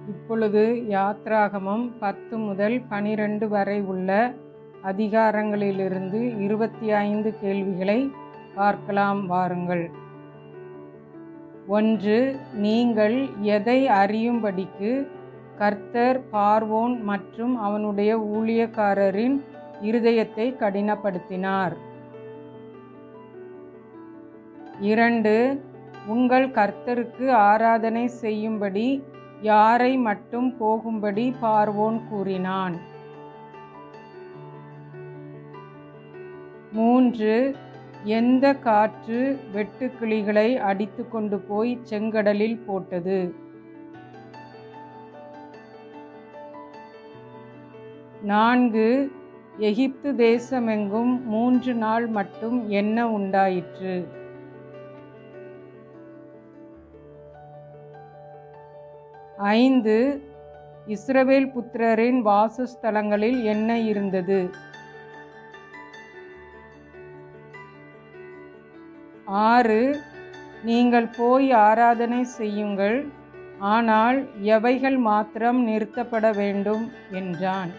இப்பொழுது யாத்ராகமம் பத்து முதல் பனிரெண்டு வரை உள்ள அதிகாரங்களிலிருந்து இருபத்தி ஐந்து கேள்விகளை பார்க்கலாம் வாருங்கள் ஒன்று நீங்கள் எதை அறியும்படிக்கு கர்த்தர் பார்வோன் மற்றும் அவனுடைய ஊழியக்காரரின் இருதயத்தை கடினப்படுத்தினார் இரண்டு உங்கள் கர்த்தருக்கு ஆராதனை செய்யும்படி யாரை மட்டும் போகும்படி பார்வோன் கூறினான் மூன்று எந்த காற்று வெட்டுக்கிளிகளை அடித்து கொண்டு போய் செங்கடலில் போட்டது நான்கு எகிப்து தேசமெங்கும் மூன்று நாள் மட்டும் என்ன உண்டாயிற்று ஐந்து இஸ்ரவேல் புத்திரரின் வாசஸ்தலங்களில் என்ன இருந்தது ஆறு நீங்கள் போய் ஆராதனை செய்யுங்கள் ஆனால் எவைகள் மாத்திரம் நிறுத்தப்பட வேண்டும் என்றான்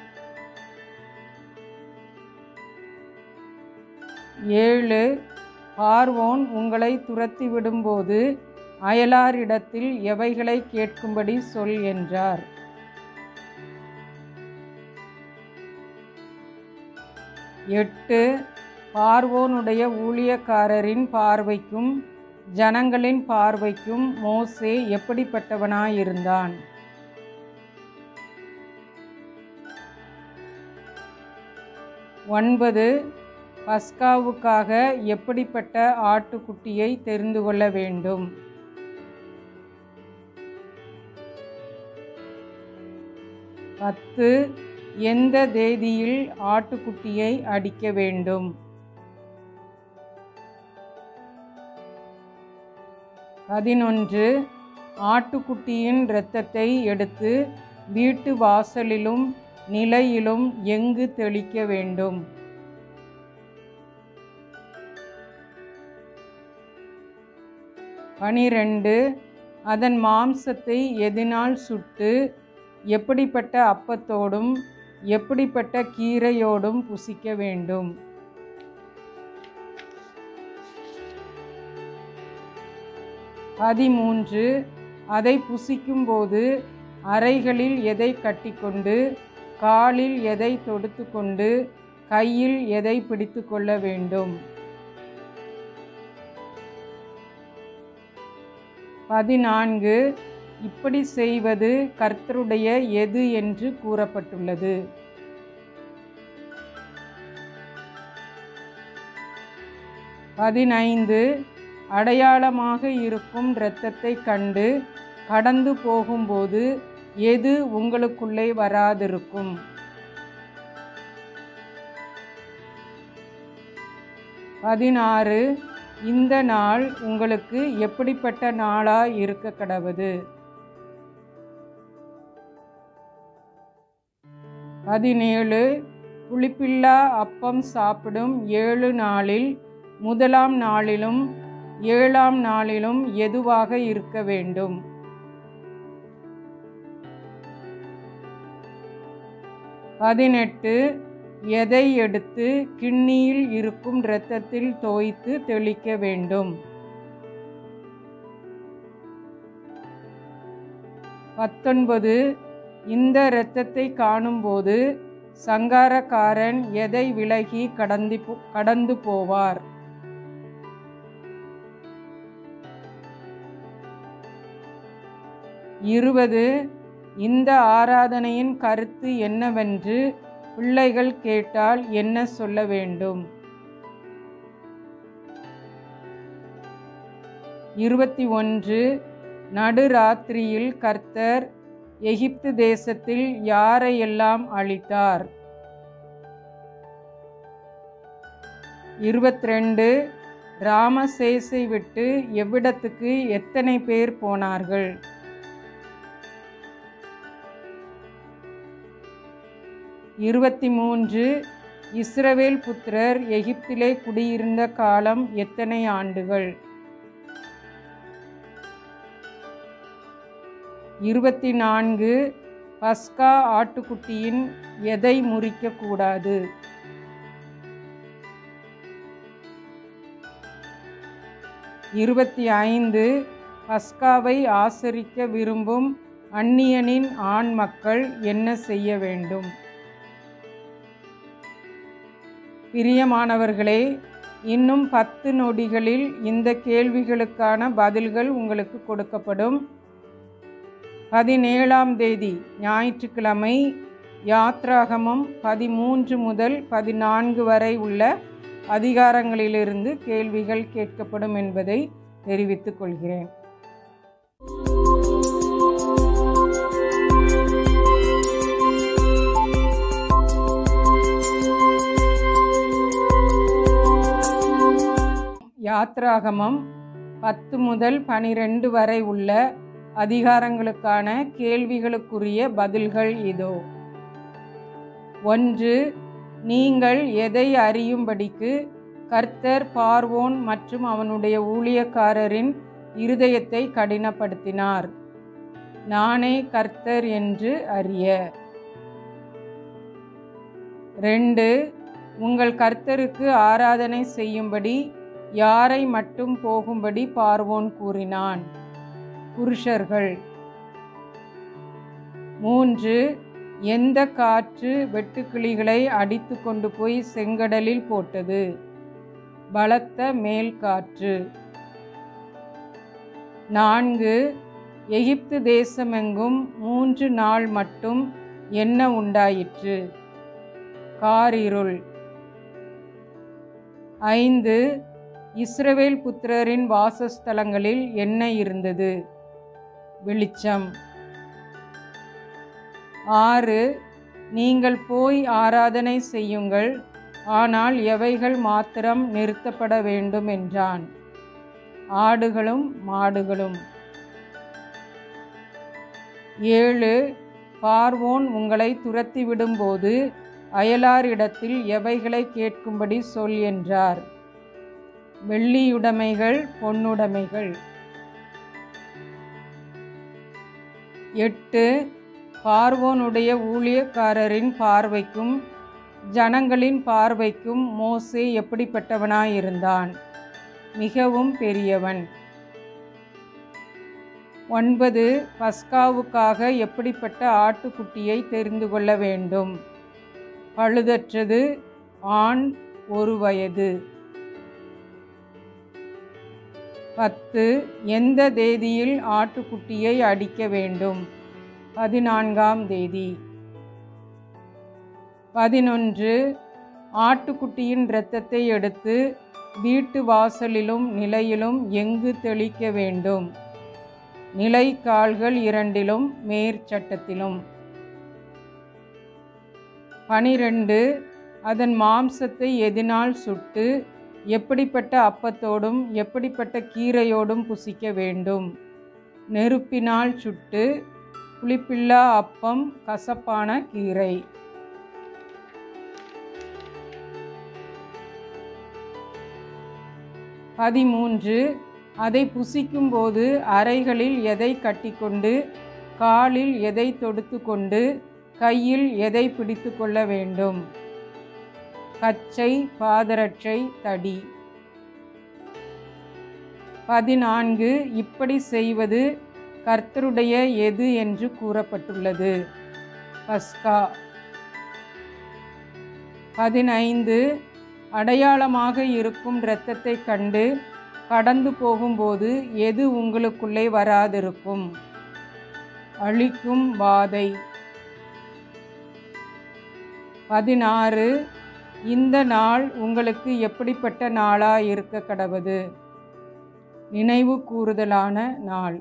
ஏழு பார்வோன் உங்களை துரத்தி விடும்போது அயலாரிடத்தில் எவைகளை கேட்கும்படி சொல் என்றார் எட்டு பார்வோனுடைய ஊழியக்காரரின் பார்வைக்கும் ஜனங்களின் பார்வைக்கும் மோசே எப்படிப்பட்டவனாயிருந்தான் ஒன்பது பஸ்காவுக்காக எப்படிப்பட்ட ஆட்டுக்குட்டியை தெரிந்து கொள்ள வேண்டும் பத்து எந்த தேதியில் ஆட்டுக்குட்டியை அடிக்க வேண்டும் பதினொன்று ஆட்டுக்குட்டியின் இரத்தத்தை எடுத்து வீட்டு வாசலிலும் நிலையிலும் எங்கு தெளிக்க வேண்டும் பனிரெண்டு அதன் மாம்சத்தை எதினால் சுட்டு எப்படிப்பட்ட அப்பத்தோடும் எப்படிப்பட்ட கீரையோடும் புசிக்க வேண்டும் பதிமூன்று அதை புசிக்கும்போது அறைகளில் எதை கட்டிக்கொண்டு காலில் எதை தொடுத்து கொண்டு கையில் எதை பிடித்து கொள்ள வேண்டும் பதினான்கு இப்படி செய்வது கர்த்தருடைய எது என்று கூறப்பட்டுள்ளது பதினைந்து அடையாளமாக இருக்கும் இரத்தத்தை கண்டு கடந்து போகும்போது எது உங்களுக்குள்ளே வராதிருக்கும் பதினாறு இந்த நாள் உங்களுக்கு எப்படிப்பட்ட நாளா இருக்க கடவுது பதினேழு புளிப்பில்லா அப்பம் சாப்பிடும் ஏழு நாளில் முதலாம் நாளிலும் ஏழாம் நாளிலும் எதுவாக இருக்க வேண்டும் பதினெட்டு எதை எடுத்து கிண்ணியில் இருக்கும் இரத்தத்தில் தோய்த்து தெளிக்க வேண்டும் பத்தொன்பது இந்த இரத்தத்தை காணும்போது சங்காரக்காரன் எதை விலகி கடந்து கடந்து போவார் இருபது இந்த ஆராதனையின் கருத்து என்னவென்று பிள்ளைகள் கேட்டால் என்ன சொல்ல வேண்டும் இருபத்தி ஒன்று நடுராத்திரியில் கர்த்தர் எகிப்து தேசத்தில் யாரையெல்லாம் அழித்தார் இருபத்திரெண்டு ராமசேசை விட்டு எவ்விடத்துக்கு எத்தனை பேர் போனார்கள் இருபத்தி மூன்று இஸ்ரவேல் புத்திரர் எகிப்திலே குடியிருந்த காலம் எத்தனை ஆண்டுகள் இருபத்தி நான்கு பஸ்கா ஆட்டுக்குட்டியின் எதை முறிக்கக்கூடாது இருபத்தி ஐந்து பஸ்காவை ஆசரிக்க விரும்பும் அந்நியனின் ஆண் மக்கள் என்ன செய்ய வேண்டும் பிரியமானவர்களே இன்னும் பத்து நொடிகளில் இந்த கேள்விகளுக்கான பதில்கள் உங்களுக்கு கொடுக்கப்படும் பதினேழாம் தேதி ஞாயிற்றுக்கிழமை யாத்ராகமம் பதிமூன்று முதல் பதினான்கு வரை உள்ள அதிகாரங்களிலிருந்து கேள்விகள் கேட்கப்படும் என்பதை தெரிவித்துக் கொள்கிறேன் யாத்ராகமம் பத்து முதல் பனிரெண்டு வரை உள்ள அதிகாரங்களுக்கான கேள்விகளுக்குரிய பதில்கள் இதோ ஒன்று நீங்கள் எதை அறியும்படிக்கு கர்த்தர் பார்வோன் மற்றும் அவனுடைய ஊழியக்காரரின் இருதயத்தை கடினப்படுத்தினார் நானே கர்த்தர் என்று அறிய ரெண்டு உங்கள் கர்த்தருக்கு ஆராதனை செய்யும்படி யாரை மட்டும் போகும்படி பார்வோன் கூறினான் புருஷர்கள் மூன்று எந்த காற்று வெட்டுக்கிளிகளை அடித்து கொண்டு போய் செங்கடலில் போட்டது பலத்த மேல் காற்று நான்கு எகிப்து தேசமெங்கும் மூன்று நாள் மட்டும் என்ன உண்டாயிற்று காரிருள் ஐந்து இஸ்ரவேல் புத்திரரின் வாசஸ்தலங்களில் என்ன இருந்தது வெளிச்சம் ஆறு நீங்கள் போய் ஆராதனை செய்யுங்கள் ஆனால் எவைகள் மாத்திரம் நிறுத்தப்பட வேண்டும் என்றான் ஆடுகளும் மாடுகளும் ஏழு பார்வோன் உங்களை துரத்தி விடும்போது அயலாரிடத்தில் எவைகளை கேட்கும்படி சொல் என்றார் வெள்ளியுடைமைகள் பொன்னுடைமைகள் எட்டு பார்வோனுடைய ஊழியக்காரரின் பார்வைக்கும் ஜனங்களின் பார்வைக்கும் மோசே எப்படிப்பட்டவனாயிருந்தான் மிகவும் பெரியவன் ஒன்பது பஸ்காவுக்காக எப்படிப்பட்ட ஆட்டுக்குட்டியை தெரிந்து கொள்ள வேண்டும் பழுதற்றது ஆண் ஒரு வயது பத்து எந்த தேதியில் ஆட்டுக்குட்டியை அடிக்க வேண்டும் பதினான்காம் தேதி பதினொன்று ஆட்டுக்குட்டியின் இரத்தத்தை எடுத்து வீட்டு வாசலிலும் நிலையிலும் எங்கு தெளிக்க வேண்டும் நிலை கால்கள் இரண்டிலும் மேற்சட்டத்திலும் பனிரெண்டு அதன் மாம்சத்தை எதினால் சுட்டு எப்படிப்பட்ட அப்பத்தோடும் எப்படிப்பட்ட கீரையோடும் புசிக்க வேண்டும் நெருப்பினால் சுட்டு புளிப்பில்லா அப்பம் கசப்பான கீரை பதிமூன்று அதை புசிக்கும்போது அறைகளில் எதை கட்டிக்கொண்டு காலில் எதை தொடுத்து கொண்டு கையில் எதை பிடித்து கொள்ள வேண்டும் கச்சை பாதரட்சை தடி பதினான்கு இப்படி செய்வது கர்த்தருடைய எது என்று கூறப்பட்டுள்ளது பஸ்கா பதினைந்து அடையாளமாக இருக்கும் இரத்தத்தை கண்டு கடந்து போகும்போது எது உங்களுக்குள்ளே வராதிருக்கும் அழிக்கும் வாதை பதினாறு இந்த நாள் உங்களுக்கு எப்படிப்பட்ட நாளா இருக்க கடவது நினைவு கூறுதலான நாள்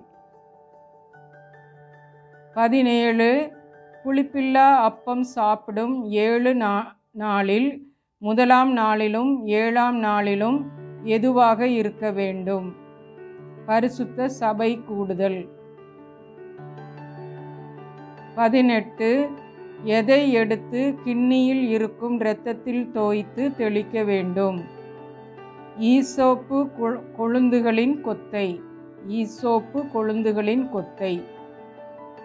பதினேழு புளிப்பில்லா அப்பம் சாப்பிடும் ஏழு நா நாளில் முதலாம் நாளிலும் ஏழாம் நாளிலும் எதுவாக இருக்க வேண்டும் பரிசுத்த சபை கூடுதல் பதினெட்டு எதை எடுத்து கிண்ணியில் இருக்கும் இரத்தத்தில் தோய்த்து தெளிக்க வேண்டும் ஈசோப்பு கொழுந்துகளின் கொத்தை ஈசோப்பு கொழுந்துகளின் கொத்தை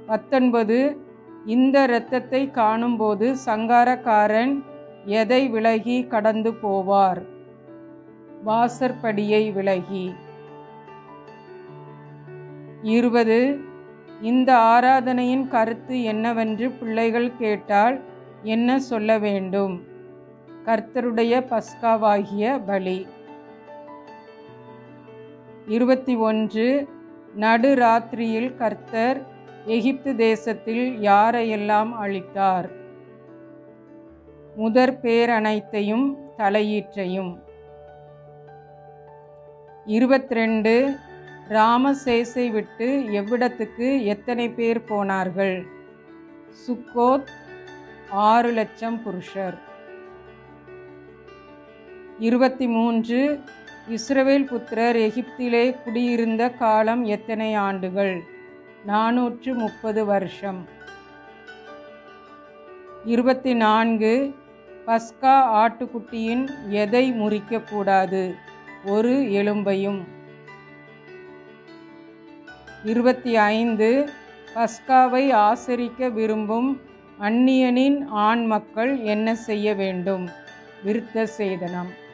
பத்தொன்பது இந்த இரத்தத்தை காணும்போது சங்காரக்காரன் எதை விலகி கடந்து போவார் வாசற்படியை விலகி இருபது இந்த ஆராதனையின் கருத்து என்னவென்று பிள்ளைகள் கேட்டால் என்ன சொல்ல வேண்டும் கர்த்தருடைய பஸ்காவாகிய பலி இருபத்தி ஒன்று நடுராத்திரியில் கர்த்தர் எகிப்து தேசத்தில் யாரையெல்லாம் அழித்தார் முதற் பேரனைத்தையும் தலையீற்றையும் இருபத்திரெண்டு ராமசேசை விட்டு எவ்விடத்துக்கு எத்தனை பேர் போனார்கள் சுக்கோத் ஆறு லட்சம் புருஷர் இருபத்தி மூன்று இஸ்ரவேல் புத்திரர் எகிப்திலே குடியிருந்த காலம் எத்தனை ஆண்டுகள் நாநூற்று முப்பது வருஷம் இருபத்தி நான்கு பஸ்கா ஆட்டுக்குட்டியின் எதை முறிக்கக்கூடாது ஒரு எலும்பையும் இருபத்தி ஐந்து பஸ்காவை ஆசரிக்க விரும்பும் அந்நியனின் ஆண் மக்கள் என்ன செய்ய வேண்டும் விருத்த சேதனம்